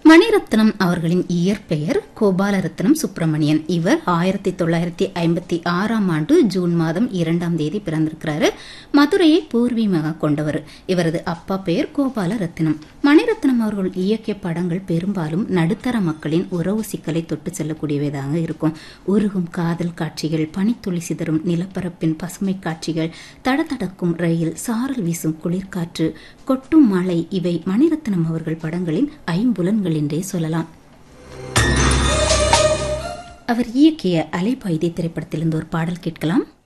மணிரத்னம் அவர்களின் இயற்பெயர் கோபாலரத்னம் சுப்பிரமணியன் இவர் ஆயிரத்தி தொள்ளாயிரத்தி ஐம்பத்தி ஆறாம் ஆண்டு ஜூன் மாதம் இரண்டாம் தேதி பிறந்திருக்கிறாரு மதுரையை பூர்வீகமாக கொண்டவர் இவரது அப்பா பெயர் கோபாலரத்னம் மணிரத்னம் அவர்கள் இயக்கிய படங்கள் பெரும்பாலும் நடுத்தர மக்களின் உறவு சிக்கலை தொட்டு செல்லக்கூடியவைதாக இருக்கும் உருகும் காதல் காட்சிகள் பனித்துளி சிதறும் நிலப்பரப்பின் பசுமை காட்சிகள் தடதடக்கும் ரயில் சாரல் வீசும் குளிர்காற்று கொட்டும் மழை இவை மணிரத்னம் அவர்கள் படங்களின் ஐம்புலன்கள் என்றே சொல்லலாம் அவர் இயக்கிய அலைபாய்தி திரைப்படத்திலிருந்து ஒரு பாடல் கேட்கலாம்